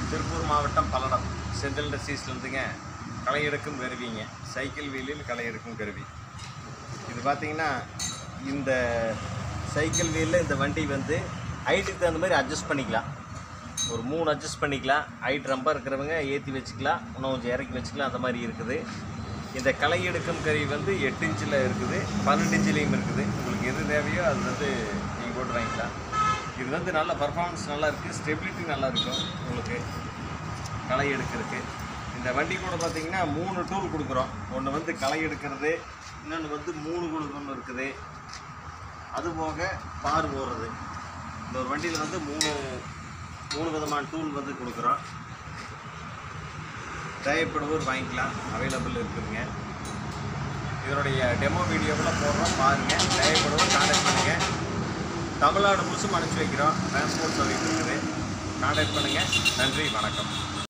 திருப்பூர் மாவட்டம் பல்லடம் செந்தில் இண்டஸ்ட்ரீஸ்லேருந்துங்க களை எடுக்கும் கருவிங்க சைக்கிள் வீலில் களை எடுக்கும் கருவி இது பார்த்தீங்கன்னா இந்த சைக்கிள் வீலில் இந்த வண்டி வந்து ஹைட்டுக்கு தகுந்த மாதிரி அட்ஜஸ்ட் பண்ணிக்கலாம் ஒரு மூணு அட்ஜஸ்ட் பண்ணிக்கலாம் ஹைட் ரொம்ப இருக்கிறவங்க ஏற்றி வச்சுக்கலாம் இன்னும் கொஞ்சம் இறக்கி வச்சுக்கலாம் அந்த மாதிரி இருக்குது இந்த களை எடுக்கும் கருவி வந்து எட்டு இன்ச்சில் இருக்குது பன்னெண்டு இன்ச்சிலையும் இருக்குது உங்களுக்கு எது தேவையோ அது வந்து நீங்கள் போட்டு வாங்கிக்கலாம் இது வந்து நல்ல பர்ஃபார்மன்ஸ் நல்லா இருக்குது ஸ்டெபிலிட்டி நல்லா இருக்கும் உங்களுக்கு களை எடுக்கிறதுக்கு இந்த வண்டி கூட பார்த்தீங்கன்னா மூணு டூல் கொடுக்குறோம் ஒன்று வந்து களை எடுக்கிறது இன்னொன்று வந்து மூணு கொடுக்கணும் இருக்குது அது போக பார் போடுறது இந்த ஒரு வண்டியில் வந்து மூணு மூணு விதமான டூல் வந்து கொடுக்குறோம் தேவைப்படுவோர் வாங்கிக்கலாம் அவைலபிள் இருக்குதுங்க இதனுடைய டெமோ வீடியோவில் போடுறோம் பாருங்கள் தேவைப்படுவோர் கான்டாக்ட் பண்ணுங்கள் தமிழ்நாடு முழுசும் அனுப்பிச்சி வைக்கிறோம் டிரான்ஸ்போர்ட் சர்வீஸ் இருக்குது கான்டாக்ட் பண்ணுங்கள் நன்றி வணக்கம்